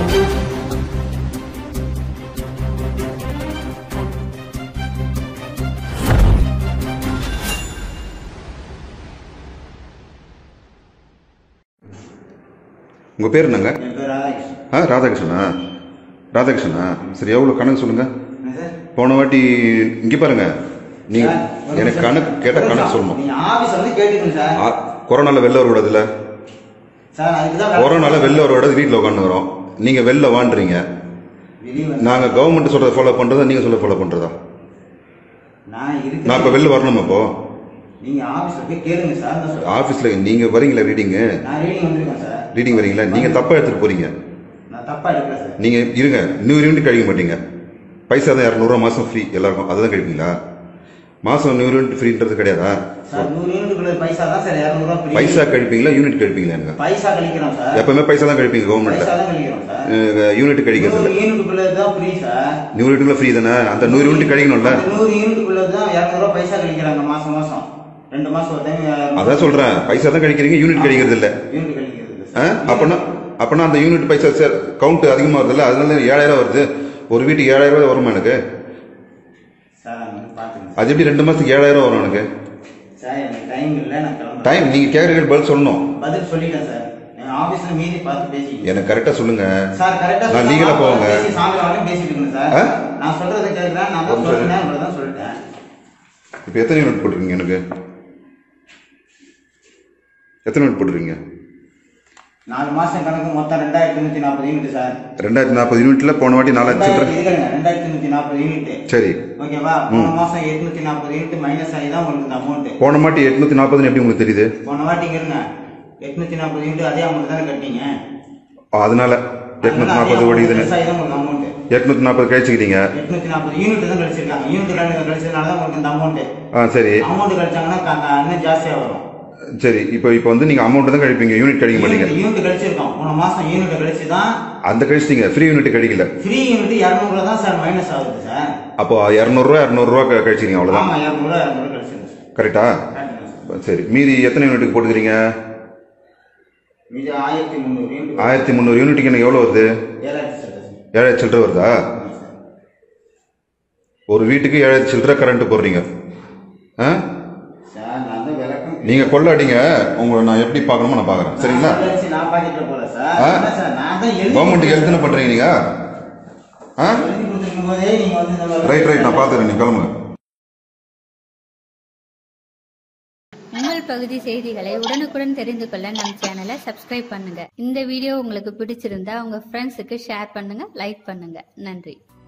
உங்கள் பேர் என்னங்க என் பேர் ராதாகிருஷ்ணன் ஆ ராதாகிருஷ்ணனா ராதாகிருஷ்ணனா சரி எவ்வளோ கணக்கு சொல்லுங்கள் என்ன சார் போன வாட்டி இங்கே பாருங்க நீங்கள் சார், ஒரு எனக்கு நிமிஷம். கணக்கு கேட்டால் ஒரு கணக்கு நிமிஷம். சொல்லணும் நீங்க ஆபீஸ் வந்து கேட்டுக்கணும் சார் ஆ, கொரோனால வெளில வரக்கூடாதுல்ல சார் அதுக்கு தான் கொரோனால வெளில வரக்கூடாது வீட்டில் உட்காந்துக்கிறோம் நீங்கள் வெளில வாண்டுறீங்க வெளிய வந்து நாங்கள் கவர்மெண்ட் சொல்கிறத ஃபாலோ பண்ணுறதா நீங்கள் சொல்ல ஃபாலோ பண்ணுறதா நான் இருக்கு நான் இப்போ வெளில வரணும் இப்போ நீங்க ஆபீஸ்ல போய் கேளுங்க சார் நான் சொல்றேன். ஆஃபீஸில் நீங்கள் வரீங்களா ரீடிங்கு நான் ரீடிங் வந்திருக்கேன் சார் ரீடிங் வரீங்களா நீங்கள் தப்பாக எடுத்துகிட்டு போகிறீங்க நான் தப்பா எடுக்கல சார் நீங்கள் இருங்க நூறு யூனிட் கழிக்க மாட்டீங்க பைசா தான் இரநூறுவா மாதம் ஃப்ரீ எல்லாருக்கும் அதுதான் கழிப்பீங்களா மாதம் நூறு யூனிட் ஃப்ரீன்றது கிடையாதா சார் நூறு யூனிட்டுக்குள்ள பைசா தான் சார் இரநூறுவா free. பைசா கழிப்பீங்களா யூனிட் கழிப்பீங்களா எனக்கு பைசா கழிக்கிறோம் சார் எப்பவுமே பைசா தான் கழிப்பீங்க பைசா கவர்மெண்ட்டில் தான் கழிக்கிறோம் சார் யூனிட் கழிக்கிறது நூறு இல்லை யூனிட்டுக்குள்ள தான் ஃப்ரீ சார் நூறு யூனிட்ல ஃப்ரீ தானே அந்த நூறு யூனிட் கழிக்கணும்ல அந்த நூறு யூனிட்டுக்குள்ள தான் இரநூறுவா பைசா கழிக்கிறாங்க மாசம் மாசம் ரெண்டு மாசம் ஒரு டைம் அதான் சொல்றேன் பைசா தான் கழிக்கிறீங்க யூனிட் கழிக்கிறது இல்லை யூனிட் கழிக்கிறது இல்ல ஆ? சார். அப்பனா அப்பனா அந்த யூனிட் பைசா சார் கவுண்ட் அதிகமாக வருதுல்ல அதனால ஏழாயிரம் வருது ஒரு வீட்டுக்கு ஏழாயிரம் ரூபாய் வருமா எனக்கு சார் நான் வந்து பாத்துக்கேன் அது எப்படி ரெண்டு மாசத்துக்கு ஏழாயிரம் வரும் எனக்கு சார் எனக்கு டைம் இல்லை நான் கிளம்புறேன் டைம் நீங்க கேட்குற பதில் சொல்லணும் பதில் சொல்லிட்டேன் சார் என் ஆபீஸ்ல மீறி பார்த்து பேசிக்கிட்டேன் எனக்கு கரெக்டாக சொல்லுங்க சார் கரெக்டா நான் லீகலா போவாங்க பேசி சாயந்தரம் வரைக்கும் பேசிட்டு இருக்கேன் சார் ஆ? நான் சொல்றதை கேட்கிறேன் நான் தான் ஒரு நிமிஷம் சொல்றேன் இவ்வளவு தான் சொல்லிட்டேன் இப்போ எத்தனை யூனிட் போட்டிருக்கீங்க எனக்கு எத்தனை யூனிட் போட்டிருக்கீங்க நாலு மாசம் கணக்கு மொத்தம் ரெண்டாயிரத்தி நூத்தி நாற்பது யூனிட் சார் ரெண்டாயிரத்தி நாற்பது யூனிட்ல போன வாட்டி நாலாயிரத்தி ரெண்டாயிரத்தி சில்லறை இதுங்க ரெண்டாயிரத்தி நூத்தி நாற்பது யூனிட் சரி ஓகேவா போன மாசம் எட்நூத்தி நாற்பது யூனிட் மைனஸ் ஆகி தான் உங்களுக்கு இந்த அமௌண்ட் போன வாட்டி எட்நூத்தி நாற்பதுன்னு எப்படி உங்களுக்கு தெரியுது போன வாட்டிங்க இருங்க எட்நூத்தி நாற்பது யூனிட் அதே அமௌண்ட் தானே கட்டிங்க ஆ, அதனால எட்நூத்தி நாற்பது ஓடி இதுன்னு உங்களுக்கு அமௌண்ட் எட்நூத்தி நாற்பது கழிச்சுக்கிட்டீங்க எட்நூத்தி நாற்பது யூனிட் தான் கழிச்சிருக்காங்க யூனிட் கணக்கு கழிச்சதுனால தான் உங்களுக்கு இந்த அமௌண்ட் ஆ சரி அமௌண்ட் கழிச்சாங்கன்னா க- க- இன்னும் ஜாஸ்தியா வரும் சரி இப்போ இப்போ வந்து நீங்க அமௌண்ட் தான் கழிப்பீங்க யூனிட் கழிக்க மாட்டீங்க யூனிட் யூனிட் கழிச்சிருக்கோம் போன மாசம் யூனிட் கழிச்சு தான் அந்த கழிச்சிட்டீங்க ஃப்ரீ யூனிட் கழிக்கல ஃப்ரீ யூனிட் இரநூறுவா தான் சார் மைனஸ் ஆகுது சார் அப்போ இரநூறுவா இரநூறுவா கழிச்சிங்க அவ்வளோதான் ஆமா இரநூறுவா இரநூறுவா கழிச்சிருக்கு சார் கரெக்டா கரெக்டுங்க சார். சரி மீதி எத்தனை யூனிட்டுக்கு போட்டுக்கிறீங்க இது ஆயிரத்தி முந்நூறு யூனிட் ஆயிரத்தி முந்நூறு யூனிட்டுக்கு எனக்கு எவ்வளோ வருது ஏழாயிரத்தி சார் ஏழாயிரத்தி சில்லறை வருதா ஆமா சார். ஒரு வீட்டுக்கு ஏழாயிரத்தி சில்லறை கரண்ட் போடுறீங்க ஆ சார் நான் தான் விளக்கம் நீங்க கொள்ளாடிங்க உங்களை நான் எப்படி பார்க்கணுமோ நான் பார்க்குறேன் சரிங்களா நான் வச்சு நான் பாக்கெட்ல போல சார் ஆ? என்ன சார் நான் தான் எழுதி கவர்மெண்ட்டுக்கு எழுத்து என்ன பண்றீங்க நீங்க ஆ எழுதி கொடுத்துருக்கும் போதே நீங்க வந்து இந்த மாதிரி ரைட் ரைட் நான் பார்த்துறேன் நீங்க கிளம்புங்க உங்கள் பகுதி செய்திகளை உடனுக்குடன் தெரிந்து கொள்ள நம் சேனலை சப்ஸ்கிரைப் பண்ணுங்க இந்த வீடியோ உங்களுக்கு பிடிச்சிருந்தா உங்க ஃப்ரெண்ட்ஸுக்கு ஷேர் பண்ணுங்க லைக் பண்ணுங்க நன்றி